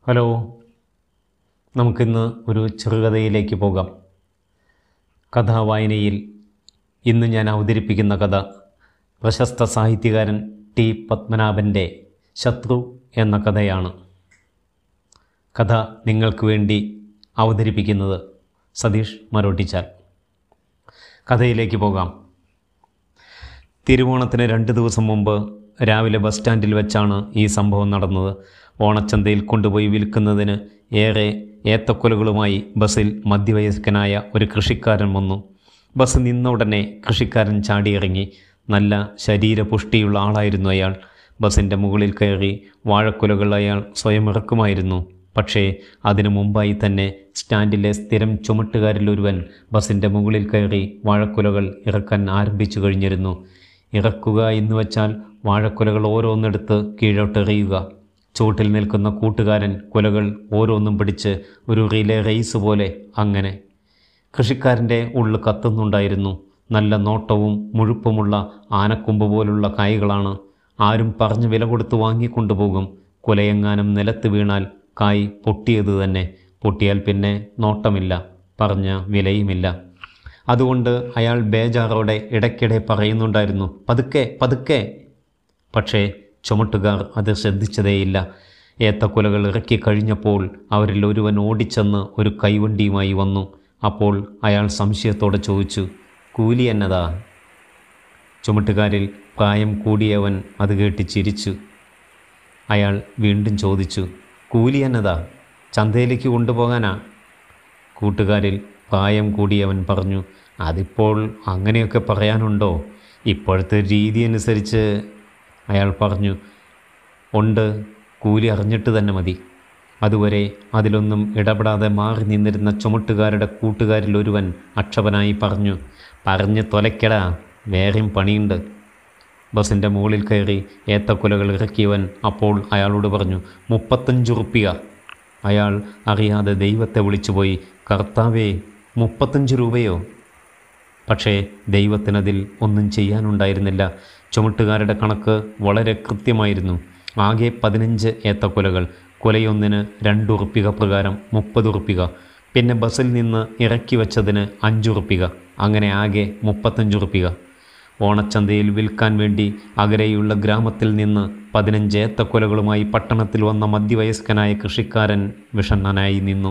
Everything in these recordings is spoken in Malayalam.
ഹലോ നമുക്കിന്ന് ഒരു ചെറുകഥയിലേക്ക് പോകാം കഥാവായനയിൽ ഇന്ന് ഞാൻ അവതരിപ്പിക്കുന്ന കഥ പ്രശസ്ത സാഹിത്യകാരൻ ടി പത്മനാഭൻ്റെ ശത്രു എന്ന കഥയാണ് കഥ നിങ്ങൾക്ക് വേണ്ടി അവതരിപ്പിക്കുന്നത് സതീഷ് മരോട്ടിച്ചാൽ കഥയിലേക്ക് പോകാം തിരുവോണത്തിന് രണ്ട് ദിവസം മുമ്പ് രാവിലെ ബസ് സ്റ്റാൻഡിൽ വെച്ചാണ് ഈ സംഭവം നടന്നത് ഓണച്ചന്തയിൽ കൊണ്ടുപോയി വിൽക്കുന്നതിന് ഏറെ ഏത്തക്കൊലകളുമായി ബസ്സിൽ മധ്യവയസ്കനായ ഒരു കൃഷിക്കാരൻ വന്നു ബസ് നിന്ന ഉടനെ കൃഷിക്കാരൻ ചാടിയിറങ്ങി നല്ല ശരീരപുഷ്ടിയുള്ള ആളായിരുന്നു അയാൾ ബസ്സിൻ്റെ മുകളിൽ കയറി വാഴക്കുലകൾ അയാൾ സ്വയം ഇറക്കുമായിരുന്നു പക്ഷേ അതിനു മുമ്പായി തന്നെ സ്റ്റാൻഡിലെ സ്ഥിരം ചുമട്ടുകാരിലൊരുവൻ ബസ്സിൻ്റെ മുകളിൽ കയറി വാഴക്കുലകൾ ഇറക്കാൻ ആരംഭിച്ചു കഴിഞ്ഞിരുന്നു ഇറക്കുക എന്ന് വച്ചാൽ വാഴക്കുലകൾ ഓരോന്നെടുത്ത് കീഴോട്ടെറിയുക ചുവട്ടിൽ നിൽക്കുന്ന കൂട്ടുകാരൻ കുലകൾ ഓരോന്നും പിടിച്ച് ഒരു റിലേ റേസ് പോലെ അങ്ങനെ കൃഷിക്കാരൻ്റെ ഉള്ളു കത്തുന്നുണ്ടായിരുന്നു നല്ല നോട്ടവും മുഴുപ്പുമുള്ള ആനക്കൊമ്പ് പോലുള്ള കായ്കളാണ് ആരും പറഞ്ഞു വില കൊടുത്ത് വാങ്ങിക്കൊണ്ടുപോകും കുലയെങ്ങാനും നിലത്ത് വീണാൽ കായ് പൊട്ടിയത് തന്നെ പൊട്ടിയാൽ പിന്നെ നോട്ടമില്ല പറഞ്ഞ വിലയുമില്ല അതുകൊണ്ട് അയാൾ ബേജാറോടെ ഇടയ്ക്കിടെ പറയുന്നുണ്ടായിരുന്നു പതുക്കെ പതുക്കെ പക്ഷേ ചുമട്ടുകാർ അത് ശ്രദ്ധിച്ചതേയില്ല ഏത്തക്കുലകൾ ഇറക്കി കഴിഞ്ഞപ്പോൾ അവരിൽ ഒരുവൻ ഓടിച്ചെന്ന് ഒരു കൈവണ്ടിയുമായി വന്നു അപ്പോൾ അയാൾ സംശയത്തോടെ ചോദിച്ചു കൂലി എന്നതാ ചുമട്ടുകാരിൽ പ്രായം കൂടിയവൻ അത് കേട്ട് ചിരിച്ചു അയാൾ വീണ്ടും ചോദിച്ചു കൂലി എന്നതാ ചന്തയിലേക്ക് കൊണ്ടുപോകാനാ കൂട്ടുകാരിൽ പ്രായം കൂടിയവൻ പറഞ്ഞു അതിപ്പോൾ അങ്ങനെയൊക്കെ പറയാനുണ്ടോ ഇപ്പോഴത്തെ രീതി അനുസരിച്ച് അയാൾ പറഞ്ഞു ഉണ്ട് കൂലി അറിഞ്ഞിട്ട് തന്നെ മതി അതുവരെ അതിലൊന്നും ഇടപെടാതെ മാറി നിന്നിരുന്ന ചുമട്ടുകാരുടെ കൂട്ടുകാരിൽ ഒരുവൻ അക്ഷപനായി പറഞ്ഞു പറഞ്ഞ് തൊലയ്ക്കടാ വേറെയും പണിയുണ്ട് ബസ്സിൻ്റെ മുകളിൽ കയറി ഏത്തക്കുലകൾ ഇറക്കിയവൻ അപ്പോൾ അയാളോട് പറഞ്ഞു മുപ്പത്തഞ്ച് റുപ്യ അയാൾ അറിയാതെ ദൈവത്തെ വിളിച്ചുപോയി കർത്താവേ മുപ്പത്തഞ്ച് രൂപയോ പക്ഷേ ദൈവത്തിനതിൽ ഒന്നും ചെയ്യാനുണ്ടായിരുന്നില്ല ചുമട്ടുകാരുടെ കണക്ക് വളരെ കൃത്യമായിരുന്നു ആകെ പതിനഞ്ച് ഏത്തക്കുലകൾ കുലയൊന്നിന് രണ്ട് ഉറുപ്പിക പ്രകാരം മുപ്പത് ഉറുപ്പിക പിന്നെ ബസ്സിൽ നിന്ന് ഇറക്കി വെച്ചതിന് അഞ്ച് ഉറുപ്പിക അങ്ങനെ ആകെ മുപ്പത്തഞ്ച് ഉറുപ്പിക ഓണച്ചന്തയിൽ വിൽക്കാൻ വേണ്ടി അകലെയുള്ള ഗ്രാമത്തിൽ നിന്ന് പതിനഞ്ച് ഏത്തക്കൊലകളുമായി പട്ടണത്തിൽ വന്ന മധ്യവയസ്കനായ കൃഷിക്കാരൻ വിഷണ്ണനായി നിന്നു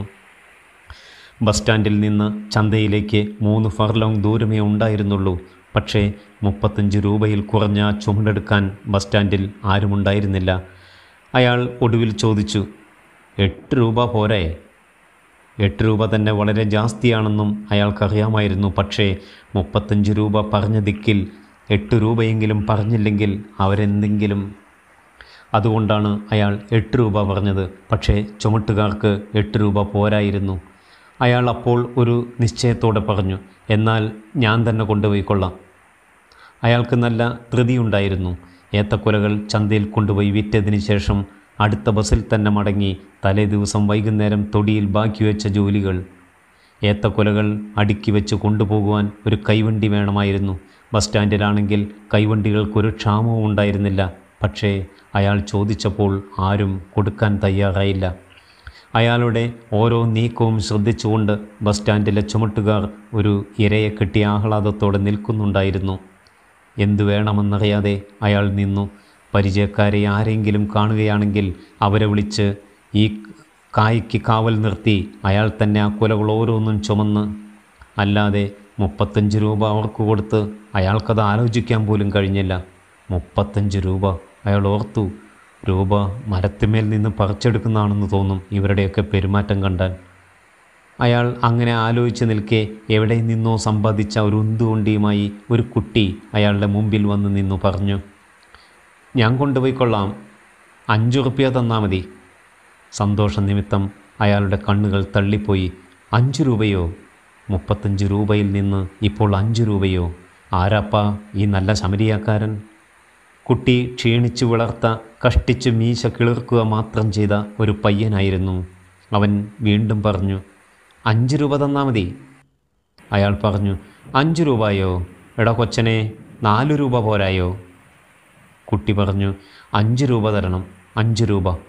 ബസ് സ്റ്റാൻഡിൽ നിന്ന് ചന്തയിലേക്ക് മൂന്ന് ഫർലോങ് ദൂരമേ ഉണ്ടായിരുന്നുള്ളൂ പക്ഷേ മുപ്പത്തഞ്ച് രൂപയിൽ കുറഞ്ഞ ചുമടെടുക്കാൻ ബസ് സ്റ്റാൻഡിൽ ആരുമുണ്ടായിരുന്നില്ല അയാൾ ഒടുവിൽ ചോദിച്ചു എട്ട് രൂപ പോരെ എട്ട് രൂപ തന്നെ വളരെ ജാസ്തിയാണെന്നും അയാൾക്കറിയാമായിരുന്നു പക്ഷേ മുപ്പത്തഞ്ച് രൂപ പറഞ്ഞ ദിക്കിൽ എട്ട് രൂപയെങ്കിലും പറഞ്ഞില്ലെങ്കിൽ അവരെന്തെങ്കിലും അതുകൊണ്ടാണ് അയാൾ എട്ട് രൂപ പറഞ്ഞത് പക്ഷേ ചുമട്ടുകാർക്ക് എട്ട് രൂപ പോരായിരുന്നു അയാൾ അപ്പോൾ ഒരു നിശ്ചയത്തോടെ പറഞ്ഞു എന്നാൽ ഞാൻ തന്നെ കൊണ്ടുപോയിക്കൊള്ളാം അയാൾക്ക് നല്ല ധൃതിയുണ്ടായിരുന്നു ഏത്തക്കുലകൾ ചന്തയിൽ കൊണ്ടുപോയി വിറ്റതിന് ശേഷം അടുത്ത ബസ്സിൽ തന്നെ മടങ്ങി തലേ ദിവസം വൈകുന്നേരം തൊടിയിൽ ബാക്കി വെച്ച ജോലികൾ ഏത്തക്കുലകൾ അടുക്കി വെച്ച് കൊണ്ടുപോകുവാൻ ഒരു കൈവണ്ടി വേണമായിരുന്നു ബസ് സ്റ്റാൻഡിലാണെങ്കിൽ കൈവണ്ടികൾക്കൊരു ക്ഷാമവും ഉണ്ടായിരുന്നില്ല പക്ഷേ അയാൾ ചോദിച്ചപ്പോൾ ആരും കൊടുക്കാൻ തയ്യാറായില്ല അയാളുടെ ഓരോ നീക്കവും ശ്രദ്ധിച്ചുകൊണ്ട് ബസ് സ്റ്റാൻഡിലെ ചുമട്ടുകാർ ഒരു ഇരയെ കെട്ടിയ ആഹ്ലാദത്തോടെ നിൽക്കുന്നുണ്ടായിരുന്നു എന്തു വേണമെന്നറിയാതെ അയാൾ നിന്നു പരിചയക്കാരെ ആരെങ്കിലും കാണുകയാണെങ്കിൽ അവരെ വിളിച്ച് ഈ കായ്ക്ക് കാവൽ നിർത്തി അയാൾ തന്നെ ആ കുലകൾ ഓരോന്നും ചുമന്ന് അല്ലാതെ മുപ്പത്തഞ്ച് രൂപ അവർക്ക് കൊടുത്ത് അയാൾക്കത് ആലോചിക്കാൻ പോലും കഴിഞ്ഞില്ല മുപ്പത്തഞ്ച് രൂപ അയാൾ ഓർത്തു രൂപ മരത്തിന്മേൽ നിന്ന് പറിച്ചെടുക്കുന്നതാണെന്ന് തോന്നും ഇവരുടെയൊക്കെ പെരുമാറ്റം കണ്ടാൽ അയാൾ അങ്ങനെ ആലോചിച്ച് നിൽക്കെ എവിടെ നിന്നോ സമ്പാദിച്ച ഒരു ഉന്തുകൊണ്ടിയുമായി ഒരു കുട്ടി അയാളുടെ മുമ്പിൽ വന്ന് നിന്നു പറഞ്ഞു ഞാൻ കൊണ്ടുപോയിക്കൊള്ളാം അഞ്ചു റുപ്യ തന്നാൽ മതി സന്തോഷ നിമിത്തം അയാളുടെ കണ്ണുകൾ തള്ളിപ്പോയി അഞ്ചു രൂപയോ മുപ്പത്തഞ്ച് രൂപയിൽ നിന്ന് ഇപ്പോൾ അഞ്ചു രൂപയോ ആരാപ്പാ ഈ നല്ല ശമരിയാക്കാരൻ കുട്ടി ക്ഷീണിച്ചു വിളർത്ത കഷ്ടിച്ച് മീശ കിളിർക്കുക മാത്രം ചെയ്ത ഒരു പയ്യനായിരുന്നു അവൻ വീണ്ടും പറഞ്ഞു അഞ്ച് രൂപ തന്നാൽ മതി അയാൾ പറഞ്ഞു അഞ്ച് രൂപയോ എടാ കൊച്ചനെ നാല് രൂപ പോരായോ കുട്ടി പറഞ്ഞു അഞ്ച് രൂപ തരണം അഞ്ച് രൂപ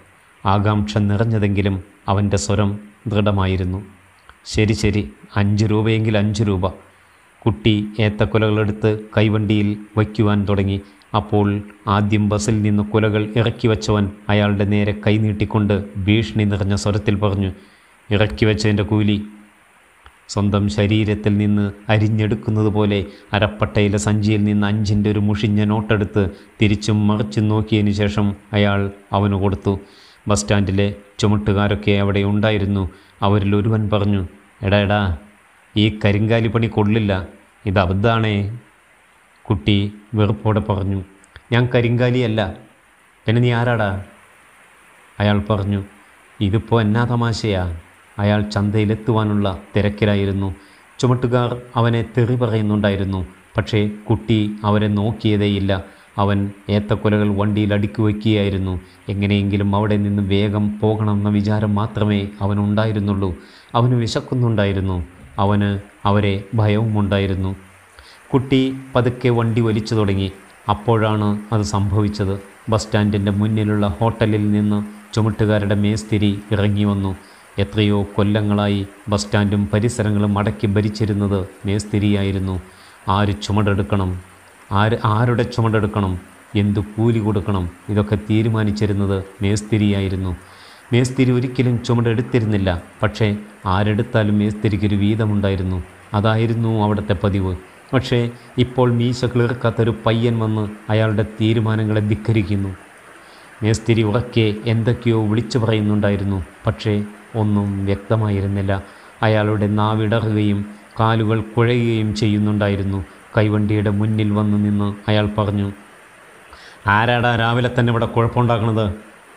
ആകാംക്ഷ നിറഞ്ഞതെങ്കിലും അവൻ്റെ സ്വരം ദൃഢമായിരുന്നു ശരി ശരി അഞ്ച് രൂപയെങ്കിൽ അഞ്ച് രൂപ കുട്ടി ഏത്തക്കുലകളെടുത്ത് കൈവണ്ടിയിൽ വയ്ക്കുവാൻ തുടങ്ങി അപ്പോൾ ആദ്യം ബസ്സിൽ നിന്ന് കുലകൾ ഇറക്കി വച്ചവൻ അയാളുടെ നേരെ കൈനീട്ടിക്കൊണ്ട് ഭീഷണി നിറഞ്ഞ സ്വരത്തിൽ പറഞ്ഞു ഇറക്കി വെച്ചതിൻ്റെ കൂലി സ്വന്തം ശരീരത്തിൽ നിന്ന് അരിഞ്ഞെടുക്കുന്നത് പോലെ അരപ്പട്ടയിലെ സഞ്ചിയിൽ നിന്ന് അഞ്ചിൻ്റെ ഒരു മുഷിഞ്ഞ നോട്ടെടുത്ത് തിരിച്ചും മറിച്ചും നോക്കിയതിന് ശേഷം അയാൾ അവന് കൊടുത്തു ബസ് സ്റ്റാൻഡിലെ ചുമട്ടുകാരൊക്കെ അവിടെ ഉണ്ടായിരുന്നു അവരിൽ ഒരുവൻ പറഞ്ഞു എടാ എടാ ഈ കരിങ്കാലി പണി കൊള്ളില്ല ഇത് അബദ്ധാണേ കുട്ടി വെറുപ്പോടെ പറഞ്ഞു ഞാൻ കരിങ്കാലിയല്ല പിന്നെ നീ ആരാടാ അയാൾ പറഞ്ഞു ഇതിപ്പോൾ എന്നാ തമാശയാ അയാൾ ചന്തയിലെത്തുവാനുള്ള തിരക്കിലായിരുന്നു ചുമട്ടുകാർ അവനെ തെറി പറയുന്നുണ്ടായിരുന്നു പക്ഷേ കുട്ടി അവരെ നോക്കിയതേയില്ല അവൻ ഏത്തക്കൊലകൾ വണ്ടിയിൽ അടുക്കി വയ്ക്കുകയായിരുന്നു എങ്ങനെയെങ്കിലും അവിടെ നിന്ന് വേഗം പോകണമെന്ന വിചാരം മാത്രമേ അവനുണ്ടായിരുന്നുള്ളൂ അവന് വിശക്കുന്നുണ്ടായിരുന്നു അവന് അവരെ ഭയവുമുണ്ടായിരുന്നു കുട്ടി പതുക്കെ വണ്ടി വലിച്ചു തുടങ്ങി അപ്പോഴാണ് അത് സംഭവിച്ചത് ബസ് സ്റ്റാൻഡിൻ്റെ മുന്നിലുള്ള ഹോട്ടലിൽ നിന്ന് ചുമട്ടുകാരുടെ മേസ്തിരി ഇറങ്ങി വന്നു എത്രയോ കൊല്ലങ്ങളായി ബസ് സ്റ്റാൻഡും പരിസരങ്ങളും അടക്കി ഭരിച്ചിരുന്നത് മേസ്തിരിയായിരുന്നു ആര് ചുമടെടുക്കണം ആര് ആരുടെ ചുമടെടുക്കണം എന്തു കൂലി കൊടുക്കണം ഇതൊക്കെ തീരുമാനിച്ചിരുന്നത് മേസ്തിരിയായിരുന്നു മേസ്തിരി ഒരിക്കലും ചുമടെടുത്തിരുന്നില്ല പക്ഷേ ആരെടുത്താലും മേസ്തിരിക്കൊരു വീതമുണ്ടായിരുന്നു അതായിരുന്നു അവിടുത്തെ പതിവ് പക്ഷേ ഇപ്പോൾ മീശ കിളിർക്കാത്തൊരു പയ്യൻ വന്ന് അയാളുടെ തീരുമാനങ്ങളെ ധിക്കരിക്കുന്നു മേസ്തിരി ഉറക്കെ എന്തൊക്കെയോ വിളിച്ചു പറയുന്നുണ്ടായിരുന്നു പക്ഷേ ഒന്നും വ്യക്തമായിരുന്നില്ല അയാളുടെ നാവിടറുകയും കാലുകൾ കുഴയുകയും ചെയ്യുന്നുണ്ടായിരുന്നു കൈവണ്ടിയുടെ മുന്നിൽ വന്നു നിന്ന് അയാൾ പറഞ്ഞു ആരാടാ രാവിലെ തന്നെ ഇവിടെ കുഴപ്പമുണ്ടാക്കണത്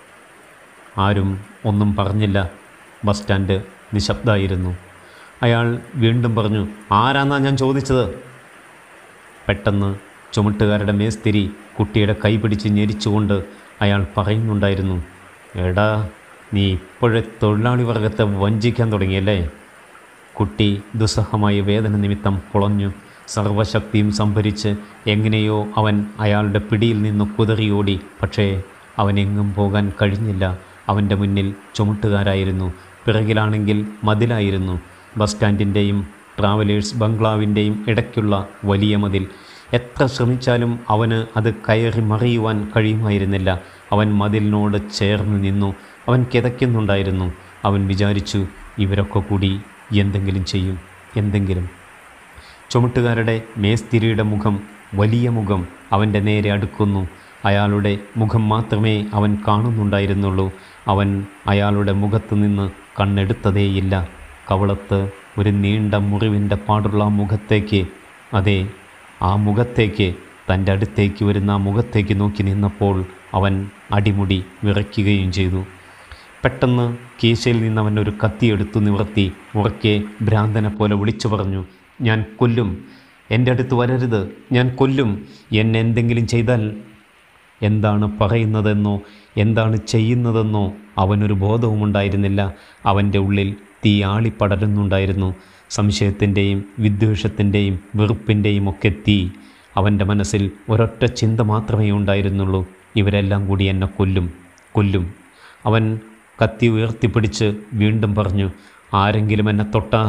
ആരും ഒന്നും പറഞ്ഞില്ല ബസ് സ്റ്റാൻഡ് നിശബ്ദമായിരുന്നു അയാൾ വീണ്ടും പറഞ്ഞു ആരാന്നാ ഞാൻ ചോദിച്ചത് പെട്ടെന്ന് ചുമട്ടുകാരുടെ മേസ്തിരി കുട്ടിയുടെ കൈ പിടിച്ച് ഞെരിച്ചുകൊണ്ട് അയാൾ പറയുന്നുണ്ടായിരുന്നു എടാ നീ ഇപ്പോഴേ തൊഴിലാളി വർഗത്തെ വഞ്ചിക്കാൻ തുടങ്ങിയല്ലേ കുട്ടി ദുസ്സഹമായ വേദന നിമിത്തം പൊളഞ്ഞു സർവശക്തിയും സംഭരിച്ച് എങ്ങനെയോ അവൻ അയാളുടെ പിടിയിൽ നിന്ന് കുതറിയോടി പക്ഷേ അവനെങ്ങും പോകാൻ കഴിഞ്ഞില്ല അവൻ്റെ മുന്നിൽ ചുമട്ടുകാരായിരുന്നു പിറകിലാണെങ്കിൽ മതിലായിരുന്നു ബസ് സ്റ്റാൻഡിൻ്റെയും ട്രാവലേഴ്സ് ബംഗ്ലാവിൻ്റെയും ഇടയ്ക്കുള്ള വലിയ മതിൽ എത്ര ശ്രമിച്ചാലും അവന് അത് കയറി മറിയുവാൻ കഴിയുമായിരുന്നില്ല അവൻ മതിലിനോട് ചേർന്ന് നിന്നു അവൻ കിതയ്ക്കുന്നുണ്ടായിരുന്നു അവൻ വിചാരിച്ചു ഇവരൊക്കെ കൂടി എന്തെങ്കിലും ചെയ്യും എന്തെങ്കിലും ചുമട്ടുകാരുടെ മേസ്തിരിയുടെ മുഖം വലിയ മുഖം അവൻ്റെ നേരെ അടുക്കുന്നു അയാളുടെ മുഖം മാത്രമേ അവൻ കാണുന്നുണ്ടായിരുന്നുള്ളൂ അവൻ അയാളുടെ മുഖത്ത് നിന്ന് കണ്ണെടുത്തതേയില്ല കവളത്ത് ഒരു നീണ്ട മുറിവിൻ്റെ പാടുള്ള ആ മുഖത്തേക്ക് അതെ ആ മുഖത്തേക്ക് തൻ്റെ അടുത്തേക്ക് വരുന്ന ആ മുഖത്തേക്ക് നോക്കി നിന്നപ്പോൾ അവൻ അടിമുടി വിറയ്ക്കുകയും ചെയ്തു പെട്ടെന്ന് കീശയിൽ നിന്ന് അവൻ ഒരു കത്തിയെടുത്തു നിവർത്തി ഉറക്കെ ഭ്രാന്തനെ പോലെ വിളിച്ചു പറഞ്ഞു ഞാൻ കൊല്ലും എൻ്റെ അടുത്ത് വരരുത് ഞാൻ കൊല്ലും എന്നെ എന്തെങ്കിലും ചെയ്താൽ എന്താണ് പറയുന്നതെന്നോ എന്താണ് ചെയ്യുന്നതെന്നോ അവനൊരു ബോധവുമുണ്ടായിരുന്നില്ല അവൻ്റെ ഉള്ളിൽ തീ ആളിപ്പടരുന്നുണ്ടായിരുന്നു സംശയത്തിൻ്റെയും വിദ്വേഷത്തിൻ്റെയും വെറുപ്പിൻ്റെയും ഒക്കെ തീ അവൻ്റെ മനസ്സിൽ ഒരൊറ്റ ചിന്ത മാത്രമേ ഉണ്ടായിരുന്നുള്ളൂ ഇവരെല്ലാം കൂടി എന്നെ കൊല്ലും കൊല്ലും അവൻ കത്തി ഉയർത്തിപ്പിടിച്ച് വീണ്ടും പറഞ്ഞു ആരെങ്കിലും എന്നെ തൊട്ടാ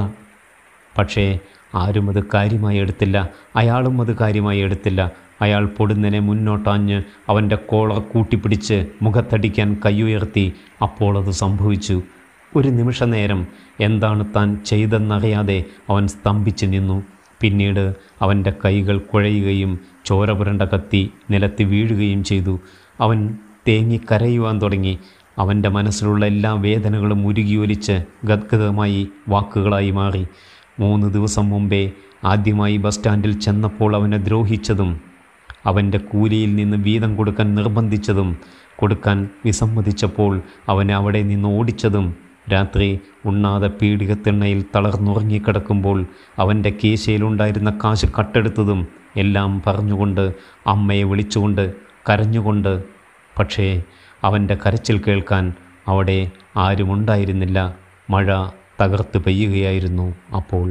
പക്ഷേ ആരും അത് കാര്യമായി എടുത്തില്ല അയാളും അത് കാര്യമായി എടുത്തില്ല അയാൾ പൊടുന്നനെ മുന്നോട്ടാഞ്ഞ് അവൻ്റെ കോളർ കൂട്ടിപ്പിടിച്ച് മുഖത്തടിക്കാൻ കൈയുയർത്തി അപ്പോൾ അത് സംഭവിച്ചു ഒരു നിമിഷ നേരം എന്താണ് താൻ ചെയ്തെന്നറിയാതെ അവൻ സ്തംഭിച്ചു നിന്നു പിന്നീട് അവൻ്റെ കൈകൾ കുഴയുകയും ചോര പുരണ്ട കത്തി നിലത്ത് വീഴുകയും ചെയ്തു അവൻ തേങ്ങി കരയുവാൻ തുടങ്ങി അവൻ്റെ മനസ്സിലുള്ള എല്ലാ വേദനകളും ഉരുകിയൊലിച്ച് ഗദ്ഗതമായി വാക്കുകളായി മാറി മൂന്ന് ദിവസം മുമ്പേ ആദ്യമായി ബസ് സ്റ്റാൻഡിൽ ചെന്നപ്പോൾ അവനെ ദ്രോഹിച്ചതും അവൻ്റെ കൂലിയിൽ നിന്ന് വീതം കൊടുക്കാൻ നിർബന്ധിച്ചതും കൊടുക്കാൻ വിസമ്മതിച്ചപ്പോൾ അവനെ അവിടെ നിന്ന് ഓടിച്ചതും രാത്രി ഉണ്ണാതെ പീഡികത്തിണ്ണയിൽ തളർന്നുറങ്ങിക്കിടക്കുമ്പോൾ അവൻ്റെ കീശയിലുണ്ടായിരുന്ന കാശ് കട്ടെടുത്തതും എല്ലാം പറഞ്ഞുകൊണ്ട് അമ്മയെ വിളിച്ചുകൊണ്ട് കരഞ്ഞുകൊണ്ട് പക്ഷേ അവൻ്റെ കരച്ചിൽ കേൾക്കാൻ അവിടെ ആരുമുണ്ടായിരുന്നില്ല മഴ തകർത്ത് പെയ്യുകയായിരുന്നു അപ്പോൾ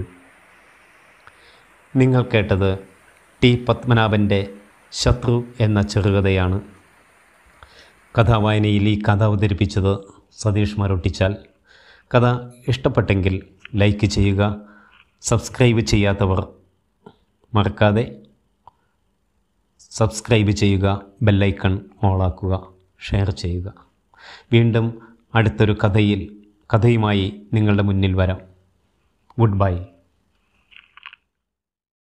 നിങ്ങൾ കേട്ടത് ടി പത്മനാഭൻ്റെ ശത്രു എന്ന ചെറുകഥയാണ് കഥാവായനയിൽ ഈ കഥ അവതരിപ്പിച്ചത് സതീഷ് മരൊട്ടിച്ചാൽ കഥ ഇഷ്ടപ്പെട്ടെങ്കിൽ ലൈക്ക് ചെയ്യുക സബ്സ്ക്രൈബ് ചെയ്യാത്തവർ മറക്കാതെ സബ്സ്ക്രൈബ് ചെയ്യുക ബെല്ലൈക്കൺ ഓളാക്കുക ഷെയർ ചെയ്യുക വീണ്ടും അടുത്തൊരു കഥയിൽ കഥയുമായി നിങ്ങളുടെ മുന്നിൽ വരാം ഗുഡ് ബൈ